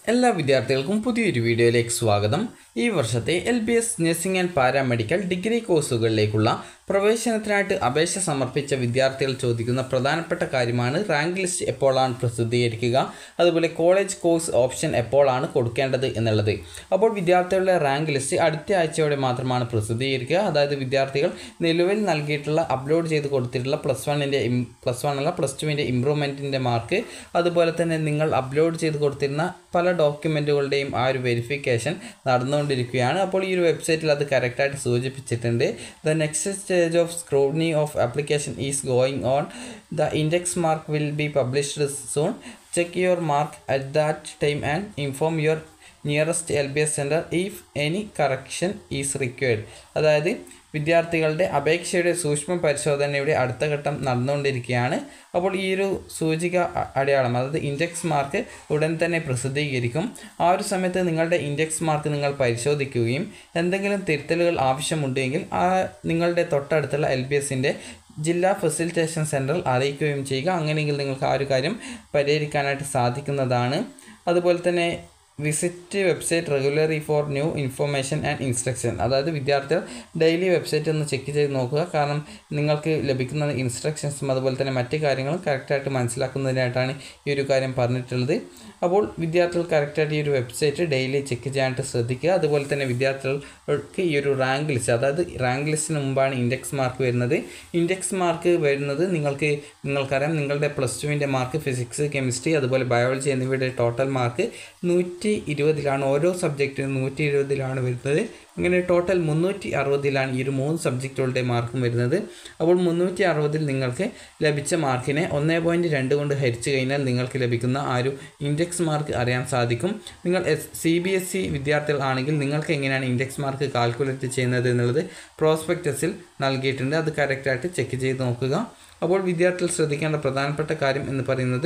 എല്ലാ വിദ്യാർത്ഥികൾക്കും പുതിയൊരു വീഡിയോയിലേക്ക് സ്വാഗതം ഈ വർഷത്തെ L B S nursing and paramedical degree കോഴ്സുകളിലേക്കുള്ള പ്രവേശനത്തിനായിട്ട് അപേക്ഷ സമർപ്പിച്ച വിദ്യാർത്ഥികൾ ചോദിക്കുന്ന പ്രധാനപ്പെട്ട കാര്യമാണ് റാങ്ക് ലിസ്റ്റ് എപ്പോഴാണ് പ്രസിദ്ധീകരിക്കുക അതുപോലെ കോളേജ് കോഴ്സ് ഓപ്ഷൻ എപ്പോഴാണ് കൊടുക്കേണ്ടത് എന്നുള്ളത് അപ്പോൾ വിദ്യാർത്ഥികളുടെ റാങ്ക് ലിസ്റ്റ് അടുത്ത ആഴ്ചയോടെ മാത്രമാണ് പ്രസിദ്ധീകരിക്കുക അതായത് വിദ്യാർത്ഥികൾ നിലവിൽ നൽകിയിട്ടുള്ള അപ്ലോഡ് ചെയ്ത് കൊടുത്തിട്ടുള്ള പ്ലസ് വണ്ണിൻ്റെ പ്ലസ് വൺ അല്ല പ്ലസ് ടുവിൻ്റെ ഇമ്പ്രൂവ്മെൻറ്റിൻ്റെ മാർക്ക് അതുപോലെ തന്നെ നിങ്ങൾ അപ്ലോഡ് ചെയ്ത് കൊടുത്തിരുന്ന പല ഡോക്യുമെൻറ്റുകളുടെയും ആ ഒരു വെരിഫിക്കേഷൻ നടന്നുകൊണ്ടിരിക്കുകയാണ് അപ്പോൾ ഈ ഒരു വെബ്സൈറ്റിൽ അത് കറക്റ്റായിട്ട് സൂചിപ്പിച്ചിട്ടുണ്ട് the next stage of scrutiny of application is going on the index mark will be published soon check your mark at that time and inform your nearest L B S centre if any correction is required അതായത് വിദ്യാർത്ഥികളുടെ അപേക്ഷയുടെ സൂക്ഷ്മ പരിശോധനയുടെ അടുത്ത ഘട്ടം നടന്നുകൊണ്ടിരിക്കുകയാണ് അപ്പോൾ ഈ ഒരു സൂചിക അ- അടയാളം അതായത് ഇൻഡെക്സ് മാർക്ക് ഉടൻ തന്നെ പ്രസിദ്ധീകരിക്കും ആ ഒരു സമയത്ത് നിങ്ങളുടെ ഇൻഡെക്സ് മാർക്ക് നിങ്ങൾ പരിശോധിക്കുകയും എന്തെങ്കിലും തിരുത്തലുകൾ ആവശ്യമുണ്ടെങ്കിൽ ആ നിങ്ങളുടെ തൊട്ടടുത്തുള്ള എൽ ബി എസിൻ്റെ ജില്ലാ ഫെസിലിറ്റേഷൻ സെൻറ്ററിൽ അറിയിക്കുകയും ചെയ്യുക അങ്ങനെയെങ്കിൽ നിങ്ങൾക്ക് ആ ഒരു കാര്യം പരിഹരിക്കാനായിട്ട് സാധിക്കുന്നതാണ് അതുപോലെ തന്നെ visit website regularly for new information and instruction അതായത് വിദ്യാർത്ഥികൾ ഡെയിലി വെബ്സൈറ്റ് ഒന്ന് ചെക്ക് ചെയ്ത് നോക്കുക കാരണം നിങ്ങൾക്ക് ലഭിക്കുന്ന ഇൻസ്ട്രക്ഷൻസും അതുപോലെ തന്നെ മറ്റ് കാര്യങ്ങളും കറക്റ്റായിട്ട് മനസ്സിലാക്കുന്നതിനായിട്ടാണ് ഈ ഒരു കാര്യം പറഞ്ഞിട്ടുള്ളത് അപ്പോൾ വിദ്യാർത്ഥികൾ കറക്റ്റായിട്ട് ഈ ഒരു വെബ്സൈറ്റ് ഡെയിലി ചെക്ക് ചെയ്യാനായിട്ട് ശ്രദ്ധിക്കുക അതുപോലെ തന്നെ വിദ്യാർത്ഥികൾക്ക് ഈ ഒരു റാങ്ക് ലിസ്റ്റ് അതായത് റാങ്ക് ലിസ്റ്റിന് മുമ്പാണ് ഇൻഡെക്സ് മാർക്ക് വരുന്നത് ഇൻഡെക്സ് മാർക്ക് വരുന്നത് നിങ്ങൾക്ക് നിങ്ങൾക്കറിയാം നിങ്ങളുടെ പ്ലസ് ടുവിൻ്റെ മാർക്ക് ഫിസിക്സ് കെമിസ്ട്രി അതുപോലെ ബയോളജി എന്നിവയുടെ ടോട്ടൽ മാർക്ക് നൂറ്റി ഇരുപതിലാണ് ഓരോ സബ്ജക്റ്റിനും നൂറ്റി ഇരുപതിലാണ് വരുന്നത് അങ്ങനെ ടോട്ടൽ മുന്നൂറ്റി അറുപതിലാണ് ഈ ഒരു മൂന്ന് സബ്ജക്റ്റുകളുടെ മാർക്കും വരുന്നത് അപ്പോൾ മുന്നൂറ്റി അറുപതിൽ നിങ്ങൾക്ക് ലഭിച്ച മാർക്കിനെ ഒന്നേ പോയിൻറ്റ് രണ്ട് കൊണ്ട് ഹരിച്ചു കഴിഞ്ഞാൽ നിങ്ങൾക്ക് ലഭിക്കുന്ന ആ ഒരു ഇൻഡെക്സ് മാർക്ക് അറിയാൻ സാധിക്കും നിങ്ങൾ S C B S E വിദ്യാർത്ഥികൾ ആണെങ്കിൽ നിങ്ങൾക്ക് എങ്ങനെയാണ് ഇൻഡെക്സ് മാർക്ക് കാൽക്കുലേറ്റ് ചെയ്യുന്നത് എന്നുള്ളത് പ്രോസ്പെക്ടസിൽ നൽകിയിട്ടുണ്ട് അത് കറക്റ്റായിട്ട് ചെക്ക് ചെയ്ത് നോക്കുക അപ്പോൾ വിദ്യാർത്ഥികൾ ശ്രദ്ധിക്കേണ്ട പ്രധാനപ്പെട്ട കാര്യം എന്ന് പറയുന്നത്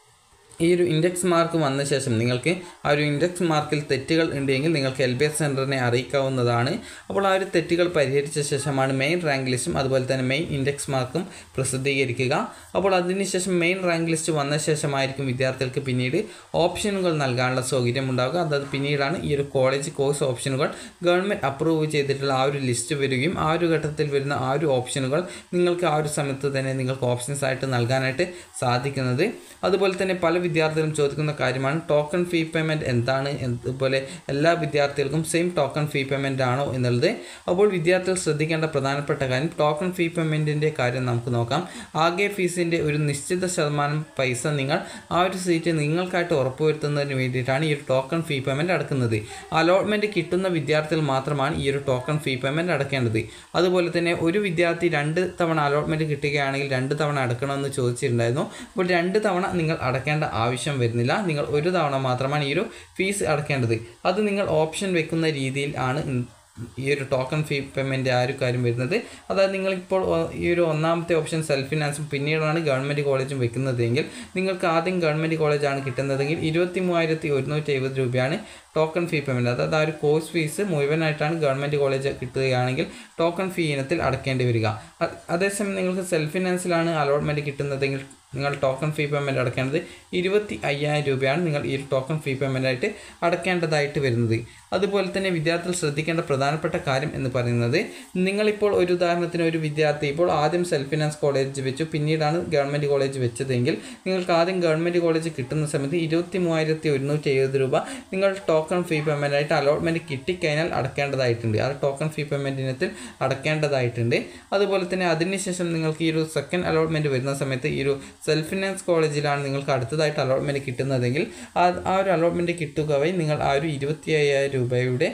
ഈ ഒരു ഇൻഡെക്സ് മാർക്ക് വന്ന ശേഷം നിങ്ങൾക്ക് ആ ഒരു ഇൻഡെക്സ് മാർക്കിൽ തെറ്റുകൾ ഉണ്ടെങ്കിൽ നിങ്ങൾക്ക് എൽ ബി എസ് സെൻറ്ററിനെ അറിയിക്കാവുന്നതാണ് അപ്പോൾ ആ ഒരു തെറ്റുകൾ പരിഹരിച്ച ശേഷമാണ് മെയിൻ റാങ്ക് ലിസ്റ്റും അതുപോലെ തന്നെ മെയിൻ ഇൻഡെക്സ് മാർക്കും പ്രസിദ്ധീകരിക്കുക അപ്പോൾ അതിനുശേഷം മെയിൻ റാങ്ക് ലിസ്റ്റ് വന്ന ശേഷമായിരിക്കും വിദ്യാർത്ഥികൾക്ക് പിന്നീട് ഓപ്ഷനുകൾ നൽകാനുള്ള സൗകര്യം ഉണ്ടാകുക അതായത് പിന്നീടാണ് ഈ ഒരു കോളേജ് കോഴ്സ് ഓപ്ഷനുകൾ ഗവൺമെൻറ് അപ്രൂവ് ചെയ്തിട്ടുള്ള ആ ഒരു ലിസ്റ്റ് വരികയും ആ ഒരു ഘട്ടത്തിൽ വരുന്ന ആ ഒരു ഓപ്ഷനുകൾ നിങ്ങൾക്ക് ആ ഒരു സമയത്ത് തന്നെ നിങ്ങൾക്ക് ഓപ്ഷൻസ് ആയിട്ട് നൽകാനായിട്ട് സാധിക്കുന്നത് അതുപോലെ തന്നെ പല വിദ്യാർത്ഥികളും ചോദിക്കുന്ന കാര്യമാണ് ടോക്കൺ ഫീ പേയ്മെൻറ്റ് എന്താണ് അതുപോലെ എല്ലാ വിദ്യാർത്ഥികൾക്കും സെയിം ടോക്കൺ ഫീ പേയ്മെൻ്റ് ആണോ എന്നുള്ളത് അപ്പോൾ വിദ്യാർത്ഥികൾ ശ്രദ്ധിക്കേണ്ട പ്രധാനപ്പെട്ട കാര്യം ടോക്കൺ ഫീ പേയ്മെൻറ്റിൻ്റെ കാര്യം നമുക്ക് നോക്കാം ആകെ ഫീസിൻ്റെ ഒരു നിശ്ചിത ശതമാനം പൈസ നിങ്ങൾ ആ ഒരു സീറ്റ് നിങ്ങൾക്കായിട്ട് ഉറപ്പുവരുത്തുന്നതിന് വേണ്ടിയിട്ടാണ് ഈ ഒരു ടോക്കൺ ഫീ പേയ്മെൻറ്റ് അടക്കുന്നത് അലോട്ട്മെൻറ്റ് കിട്ടുന്ന വിദ്യാർത്ഥികൾ മാത്രമാണ് ഈ ഒരു ടോക്കൺ ഫീ പേയ്മെൻറ്റ് അടക്കേണ്ടത് അതുപോലെ തന്നെ ഒരു വിദ്യാർത്ഥി രണ്ട് തവണ അലോട്ട്മെൻറ്റ് കിട്ടുകയാണെങ്കിൽ രണ്ട് തവണ അടക്കണമെന്ന് ചോദിച്ചിട്ടുണ്ടായിരുന്നു അപ്പോൾ രണ്ട് തവണ നിങ്ങൾ അടക്കേണ്ട ആവശ്യം വരുന്നില്ല നിങ്ങൾ ഒരു തവണ മാത്രമാണ് ഈ ഒരു ഫീസ് അടക്കേണ്ടത് അത് നിങ്ങൾ ഓപ്ഷൻ വെക്കുന്ന രീതിയിൽ ആണ് ഇൻ- ഈ ഒരു ടോക്കൺ ഫീ പേയ്മെൻറ്റ് ആ ഒരു കാര്യം വരുന്നത് അതായത് നിങ്ങളിപ്പോൾ ഒ- ഈ ഒരു ഒന്നാമത്തെ ഓപ്ഷൻ സെൽഫ് ഫിനാൻസും പിന്നീടാണ് ഗവൺമെൻറ് കോളേജും വെക്കുന്നതെങ്കിൽ നിങ്ങൾക്ക് ആദ്യം ഗവൺമെൻറ് കോളേജാണ് കിട്ടുന്നതെങ്കിൽ ഇരുപത്തി മൂവായിരത്തി ഒരുന്നൂറ്റി എഴുപത് രൂപയാണ് ടോക്കൺ ഫീ പേയ്മെൻറ്റ് അതായത് ആ ഒരു കോഴ്സ് ഫീസ് മുഴുവനായിട്ടാണ് ഗവൺമെൻറ് കോളേജ് കിട്ടുകയാണെങ്കിൽ ടോക്കൺ ഫീ ഇനത്തിൽ അടക്കേണ്ടി വരിക അ- അതേസമയം നിങ്ങൾക്ക് സെൽഫ് ഫിനാൻസിലാണ് അലോട്ട്മെൻറ്റ് കിട്ടുന്നതെങ്കിൽ നിങ്ങൾ ടോക്കൺ ഫീ പേയ്മെൻറ്റ് അടക്കേണ്ടത് ഇരുപത്തി അയ്യായിരം രൂപയാണ് നിങ്ങൾ ഈ ഒരു ടോക്കൺ ഫീ പേയ്മെൻ്റ് ആയിട്ട് അടക്കേണ്ടതായിട്ട് വരുന്നത് അതുപോലെ തന്നെ വിദ്യാർത്ഥികൾ ശ്രദ്ധിക്കേണ്ട പ്രധാനപ്പെട്ട കാര്യം എന്ന് പറയുന്നത് നിങ്ങളിപ്പോൾ ഒരു ഉദാഹരണത്തിന് ഒരു വിദ്യാർത്ഥി ഇപ്പോൾ ആദ്യം സെൽഫ് ഫിനാൻസ് കോളേജ് വെച്ചു പിന്നീടാണ് ഗവൺമെൻറ് കോളേജ് വെച്ചതെങ്കിൽ നിങ്ങൾക്ക് ആദ്യം ഗവൺമെൻറ് കോളേജ് കിട്ടുന്ന സമയത്ത് ഇരുപത്തി മൂവായിരത്തി ഒരുന്നൂറ്റി എഴുപത് രൂപ നിങ്ങൾ ടോക്കൺ ഫീ പേയ്മെൻ്റ് ആയിട്ട് അലോട്ട്മെൻറ്റ് കിട്ടിക്കഴിഞ്ഞാൽ അടക്കേണ്ടതായിട്ടുണ്ട് ആ ടോക്കൺ ഫീ പേയ്മെൻറ്റ് ഇനത്തിൽ അടക്കേണ്ടതായിട്ടുണ്ട് അതുപോലെ തന്നെ അതിനുശേഷം നിങ്ങൾക്ക് ഈ ഒരു സെക്കൻഡ് അലോട്ട്മെൻറ്റ് വരുന്ന സമയത്ത് ഈ ഒരു സെൽഫ് ഫിനാൻസ് കോളേജിലാണ് നിങ്ങൾക്ക് അടുത്തതായിട്ട് അലോട്ട്മെൻറ്റ് കിട്ടുന്നതെങ്കിൽ ആ ആ ഒരു അലോട്ട്മെൻറ്റ് കിട്ടുക വഴി നിങ്ങൾ ആ ഒരു ഇരുപത്തി അയ്യായിരം രൂപയുടെ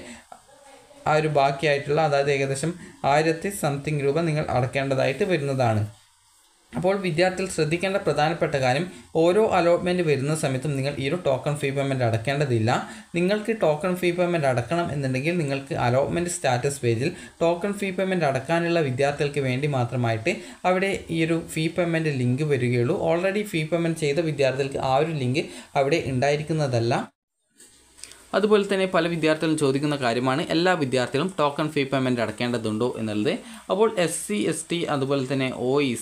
ആ ഒരു ബാക്കിയായിട്ടുള്ള അതായത് ഏകദേശം ആയിരത്തി സംതിങ് രൂപ നിങ്ങൾ അടക്കേണ്ടതായിട്ട് വരുന്നതാണ് അപ്പോൾ വിദ്യാർത്ഥികൾ ശ്രദ്ധിക്കേണ്ട പ്രധാനപ്പെട്ട കാര്യം ഓരോ അലോട്ട്മെൻറ്റ് വരുന്ന സമയത്തും നിങ്ങൾ ഈ ഒരു ടോക്കൺ ഫീ പേയ്മെൻറ്റ് അടക്കേണ്ടതില്ല നിങ്ങൾക്ക് ടോക്കൺ ഫീ പേയ്മെൻറ്റ് അടക്കണം എന്നുണ്ടെങ്കിൽ നിങ്ങൾക്ക് അലോട്ട്മെൻറ്റ് സ്റ്റാറ്റസ് പേജിൽ ടോക്കൺ ഫീ പേയ്മെൻറ്റ് അടക്കാനുള്ള വിദ്യാർത്ഥികൾക്ക് വേണ്ടി മാത്രമായിട്ട് അവിടെ ഈ ഒരു ഫീ പേയ്മെൻറ്റ് ലിങ്ക് വരികയുള്ളൂ ഓൾറെഡി ഫീ പേയ്മെൻറ്റ് ചെയ്ത വിദ്യാർത്ഥികൾക്ക് ആ ഒരു ലിങ്ക് അവിടെ ഉണ്ടായിരിക്കുന്നതല്ല അതുപോലെ തന്നെ പല വിദ്യാർത്ഥികളും ചോദിക്കുന്ന കാര്യമാണ് എല്ലാ വിദ്യാർത്ഥികളും ടോക്കൺ ഫീ പേയ്മെൻറ്റ് അടക്കേണ്ടതുണ്ടോ എന്നുള്ളത് അപ്പോൾ എസ് സി എസ് ടി അതുപോലെ തന്നെ ഒ ഇ സി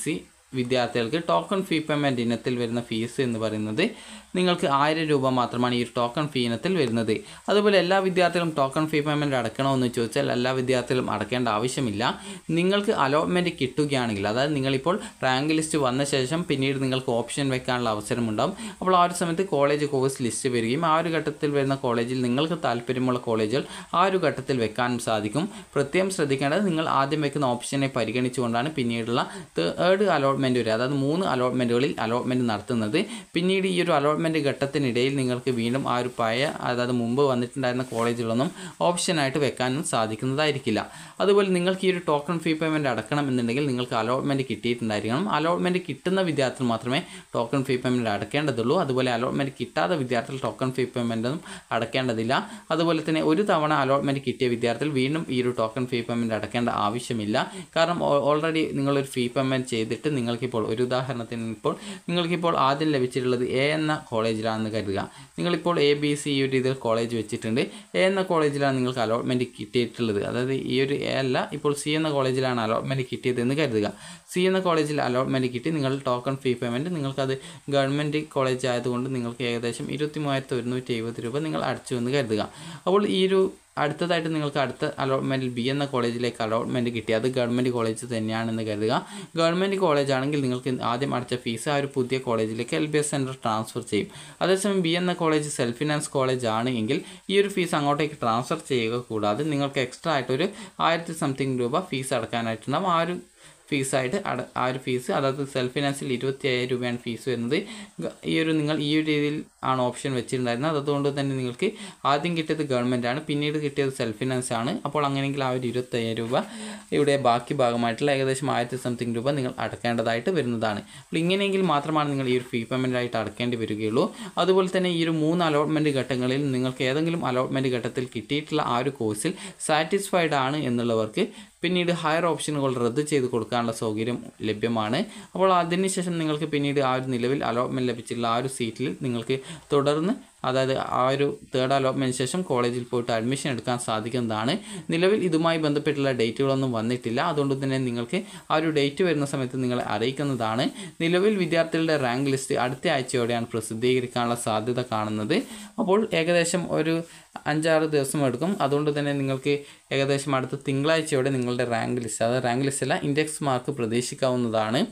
വിദ്യാർത്ഥികൾക്ക് ടോക്കൺ ഫീ പേയ്മെൻറ്റ് ഇനത്തിൽ വരുന്ന ഫീസ് എന്ന് പറയുന്നത് നിങ്ങൾക്ക് ആയിരം രൂപ മാത്രമാണ് ഈ ഒരു ടോക്കൺ ഫീ ഇനത്തിൽ വരുന്നത് അതുപോലെ എല്ലാ വിദ്യാർത്ഥികളും ടോക്കൺ ഫീ പേയ്മെൻറ്റ് അടക്കണമെന്ന് ചോദിച്ചാൽ എല്ലാ വിദ്യാർത്ഥികളും അടക്കേണ്ട ആവശ്യമില്ല നിങ്ങൾക്ക് അലോട്ട്മെൻറ്റ് കിട്ടുകയാണെങ്കിൽ അതായത് നിങ്ങളിപ്പോൾ റാങ്ക് ലിസ്റ്റ് വന്ന ശേഷം പിന്നീട് നിങ്ങൾക്ക് ഓപ്ഷൻ വെക്കാനുള്ള അവസരമുണ്ടാകും അപ്പോൾ ആ ഒരു സമയത്ത് കോളേജ് കോഴ്സ് ലിസ്റ്റ് വരികയും ആ ഒരു ഘട്ടത്തിൽ വരുന്ന കോളേജിൽ നിങ്ങൾക്ക് താല്പര്യമുള്ള കോളേജുകൾ ആ ഒരു ഘട്ടത്തിൽ വെക്കാനും സാധിക്കും പ്രത്യേകം ശ്രദ്ധിക്കേണ്ടത് നിങ്ങൾ ആദ്യം വെക്കുന്ന ഓപ്ഷനെ പരിഗണിച്ചുകൊണ്ടാണ് പിന്നീടുള്ള തേർഡ് അലോട്ട്മെൻറ്റ് വരെ അതായത് മൂന്ന് അലോട്ട്മെൻറ്റുകളിൽ അലോട്ട്മെൻറ്റ് നടത്തുന്നത് പിന്നീട് ഈ ഒരു അലോട്ട്മെൻറ്റ് ഘട്ടത്തിനിടയിൽ നിങ്ങൾക്ക് വീണ്ടും ആ ഒരു പഴയ അതായത് മുമ്പ് വന്നിട്ടുണ്ടായിരുന്ന കോളേജുകളൊന്നും ഓപ്ഷനായിട്ട് വെക്കാനും സാധിക്കുന്നതായിരിക്കില്ല അതുപോലെ നിങ്ങൾക്ക് ഈ ഒരു ടോക്കൺ ഫീ പേയ്മെൻറ്റ് അടക്കണം എന്നുണ്ടെങ്കിൽ നിങ്ങൾക്ക് അലോട്ട്മെൻറ്റ് കിട്ടിയിട്ടുണ്ടായിരിക്കണം അലോട്ട്മെൻറ്റ് കിട്ടുന്ന വിദ്യാർത്ഥികൾ മാത്രമേ ടോക്കൺ ഫീ പേയ്മെൻറ്റ് അടക്കേണ്ടതുള്ളൂ അതുപോലെ അലോട്ട്മെൻറ്റ് കിട്ടാത്ത വിദ്യാർത്ഥികൾ ടോക്കൺ ഫീ പേയ്മെൻറ്റൊന്നും അടക്കേണ്ടതില്ല അതുപോലെ തന്നെ ഒരു തവണ അലോട്ട്മെൻറ്റ് കിട്ടിയ വിദ്യാർത്ഥികൾ വീണ്ടും ഈ ഒരു ടോക്കൺ ഫീ പേയ്മെൻറ്റ് അടക്കേണ്ട ആവശ്യമില്ല കാരണം ഓൾറെഡി നിങ്ങളൊരു ഫീ പേയ്മെൻറ്റ് ചെയ്തിട്ട് നിങ്ങൾക്കിപ്പോൾ ഒരു ഉദാഹരണത്തിന് ഇപ്പോൾ നിങ്ങൾക്കിപ്പോൾ ആദ്യം ലഭിച്ചിട്ടുള്ളത് എ എന്ന കോളേജിലാണെന്ന് കരുതുക നിങ്ങളിപ്പോൾ എ ബി സി ഈ ഒരു രീതിയിൽ കോളേജ് വെച്ചിട്ടുണ്ട് എ എന്ന കോളേജിലാണ് നിങ്ങൾക്ക് അലോട്ട്മെൻറ്റ് കിട്ടിയിട്ടുള്ളത് അതായത് ഈ ഒരു എ അല്ല ഇപ്പോൾ സി എന്ന കോളേജിലാണ് അലോട്ട്മെൻറ്റ് കിട്ടിയതെന്ന് കരുതുക സി എന്ന കോളേജിൽ അലോട്ട്മെൻറ്റ് കിട്ടി നിങ്ങൾ ടോക്കൺ ഫീ പേയ്മെൻറ്റ് നിങ്ങൾക്കത് ഗവൺമെൻറ് കോളേജ് ആയതുകൊണ്ട് നിങ്ങൾക്ക് ഏകദേശം ഇരുപത്തി മൂവായിരത്തി ഒരുന്നൂറ്റി എഴുപത് രൂപ നിങ്ങൾ അടച്ചു എന്ന് കരുതുക അപ്പോൾ ഈ ഒരു അടുത്തതായിട്ട് നിങ്ങൾക്ക് അടുത്ത അലോട്ട്മെൻറ്റിൽ ബി എന്ന കോളേജിലേക്ക് അലോട്ട്മെൻറ്റ് കിട്ടി അത് ഗവൺമെൻറ് കോളേജ് തന്നെയാണെന്ന് കരുതുക ഗവൺമെൻറ് കോളേജ് ആണെങ്കിൽ നിങ്ങൾക്ക് ആദ്യം അടച്ച ഫീസ് ആ ഒരു പുതിയ കോളേജിലേക്ക് L B S centre transfer ചെയ്യും അതേസമയം ബി എന്ന കോളേജ് സെൽഫ് ഫിനാൻസ് കോളേജ് ആണ് എങ്കിൽ ഈ ഒരു ഫീസ് അങ്ങോട്ടേക്ക് ട്രാൻസ്ഫർ ചെയ്യുക കൂടാതെ നിങ്ങൾക്ക് എക്സ്ട്രാ ആയിട്ടൊരു ആയിരത്തി സംതിങ് രൂപ ഫീസ് അടക്കാനായിട്ടുണ്ടാവും ആ ഒരു ഫീസായിട്ട് അട ആ ഒരു ഫീസ് അതായത് സെൽഫ് ഫിനാൻസിൽ ഇരുപത്തി അയ്യായിരം രൂപയാണ് ഫീസ് വരുന്നത് ഗ- ഈ ഒരു നിങ്ങൾ ഈ ഒരു രീതിയിൽ ആണ് ഓപ്ഷൻ വെച്ചിട്ടുണ്ടായിരുന്നത് അതുകൊണ്ട് തന്നെ നിങ്ങൾക്ക് ആദ്യം കിട്ടിയത് ഗവൺമെൻറ് ആണ് പിന്നീട് കിട്ടിയത് സെൽഫ് ഫിനാൻസ് ആണ് അപ്പോൾ അങ്ങനെയെങ്കിൽ ആ ഒരു ഇരുപത്തയ്യായിരം രൂപ ഇവിടെ ബാക്കി ഭാഗമായിട്ടുള്ള ഏകദേശം ആയിരത്തി സംതിങ് രൂപ നിങ്ങൾ അടക്കേണ്ടതായിട്ട് വരുന്നതാണ് അപ്പോൾ ഇങ്ങനെയെങ്കിൽ മാത്രമാണ് നിങ്ങൾ ഈ ഒരു ഫീ പേയ്മെൻ്റ് ആയിട്ട് അടക്കേണ്ടി വരികയുള്ളൂ അതുപോലെ തന്നെ ഈ ഒരു മൂന്ന് അലോട്ട്മെൻറ്റ് ഘട്ടങ്ങളിൽ നിങ്ങൾക്ക് ഏതെങ്കിലും അലോട്ട്മെൻറ്റ് ഘട്ടത്തിൽ കിട്ടിയിട്ടുള്ള ആ ഒരു കോഴ്സിൽ സാറ്റിസ്ഫൈഡ് ആണ് എന്നുള്ളവർക്ക് പിന്നീട് ഹയർ ഓപ്ഷനുകൾ റദ്ദ് ചെയ്ത് കൊടുക്കാനുള്ള സൗകര്യം ലഭ്യമാണ് അപ്പോൾ അതിനുശേഷം നിങ്ങൾക്ക് പിന്നീട് ആ ഒരു നിലവിൽ അലോട്ട്മെൻറ്റ് ലഭിച്ചിട്ടുള്ള ആ ഒരു സീറ്റിൽ നിങ്ങൾക്ക് തുടർന്ന് അതായത് ആ ഒരു തേർഡ് അലോട്ട്മെൻറ്റ് ശേഷം കോളേജിൽ പോയിട്ട് അഡ്മിഷൻ എടുക്കാൻ സാധിക്കുന്നതാണ് നിലവിൽ ഇതുമായി ബന്ധപ്പെട്ടുള്ള ഡേറ്റുകളൊന്നും വന്നിട്ടില്ല അതുകൊണ്ട് തന്നെ നിങ്ങൾക്ക് ആ ഒരു ഡേറ്റ് വരുന്ന സമയത്ത് നിങ്ങളെ അറിയിക്കുന്നതാണ് നിലവിൽ വിദ്യാർത്ഥികളുടെ റാങ്ക് ലിസ്റ്റ് അടുത്ത ആഴ്ചയോടെയാണ് പ്രസിദ്ധീകരിക്കാനുള്ള സാധ്യത കാണുന്നത് അപ്പോൾ ഏകദേശം ഒരു അഞ്ചാറ് ദിവസം എടുക്കും അതുകൊണ്ട് തന്നെ നിങ്ങൾക്ക് ഏകദേശം അടുത്ത തിങ്കളാഴ്ചയോടെ നിങ്ങളുടെ റാങ്ക് ലിസ്റ്റ് അതായത് റാങ്ക് ലിസ്റ്റ് അല്ല ഇൻഡെക്സ് മാർക്ക് പ്രതീക്ഷിക്കാവുന്നതാണ്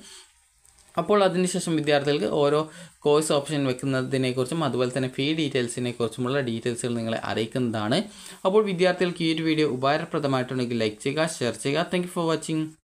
അപ്പോൾ അതിനുശേഷം വിദ്യാർത്ഥികൾക്ക് ഓരോ കോഴ്സ് ഓപ്ഷൻ വെക്കുന്നതിനെക്കുറിച്ചും അതുപോലെ തന്നെ ഫീ ഡീറ്റെയിൽസിനെ കുറിച്ചുമുള്ള ഡീറ്റെയിൽസുകൾ നിങ്ങളെ അറിയിക്കുന്നതാണ് അപ്പോൾ വിദ്യാർത്ഥികൾക്ക് ഈ ഒരു വീഡിയോ ഉപകാരപ്രദമായിട്ടുണ്ടെങ്കിൽ ലൈക്ക് ചെയ്യുക ഷെയർ ചെയ്യുക താങ്ക് ഫോർ വാച്ചിങ്